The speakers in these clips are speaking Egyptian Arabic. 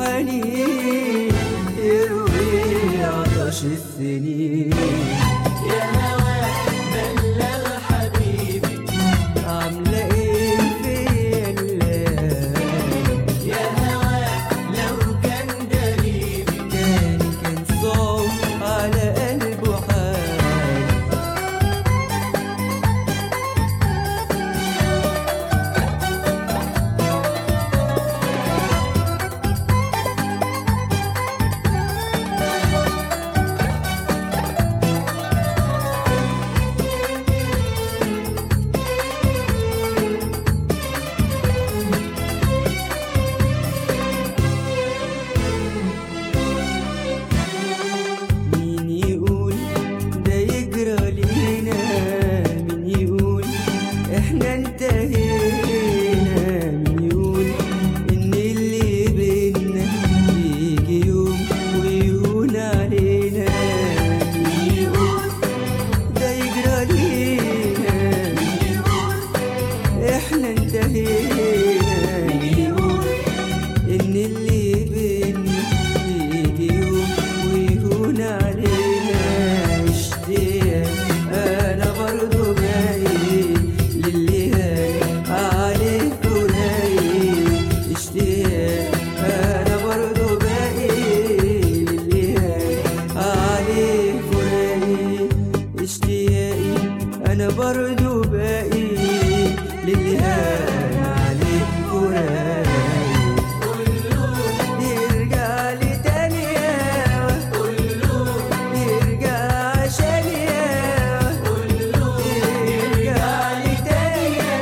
حنين يروي عطش السنين يا هوا بلغ حبيبي عاملة ايه فيا الليالي يا هوا لو كان قريبي تاني كان صوت على قلبه حال مين يقول ده يجرى لينا مين يقول احنا انتهينا مين يقول ان اللي بينا يجي يوم ويهون علينا مين يقول ده يجرى لينا مين يقول احنا انتهينا مين يقول ان اللي بينا يجي يوم ويهون علينا اشتياق انا برضو باقي للي هاي عليه فراق اشتياق انا برضو باقي للي هاي عليه فراق اشتياقي انا برضو باقي للي هاي عليه فراق يرجع لي تاني يا يرجع عشان يا يرجع لي تاني يا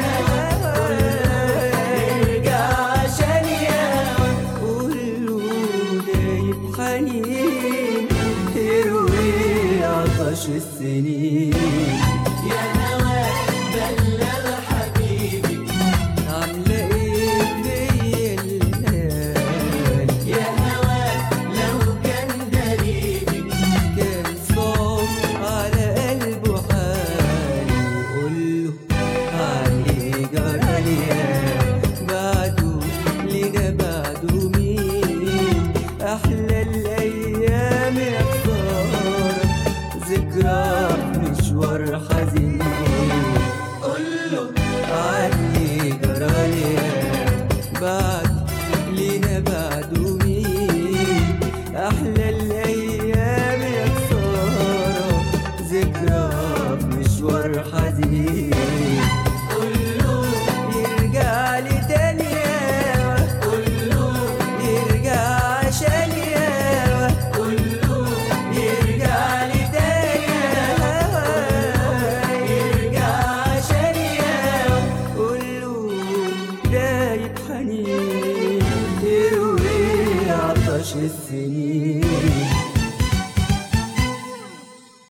يرجع عشان يا قوله دايب حنين يروي عطش السنين يا هوا بلغ حبيبي عاملة ايه فيا الليالي يا هوا لو كان قريبي كان صوت على قلبه حالي وقوله عليه جرالي بعده لينا بعده مين أحلى الأيام يا خسارة ذكرى مشوار حزين قوله علي جرالي بعد لينا بعده مين احلى الايام يا خساره ذكرى مشوار حزين قوله يرجع لي تاني يا قوله يرجع عشان يا قوله يرجع لي تاني يرجع عشان قوله دايب حنين يروي عطش السنين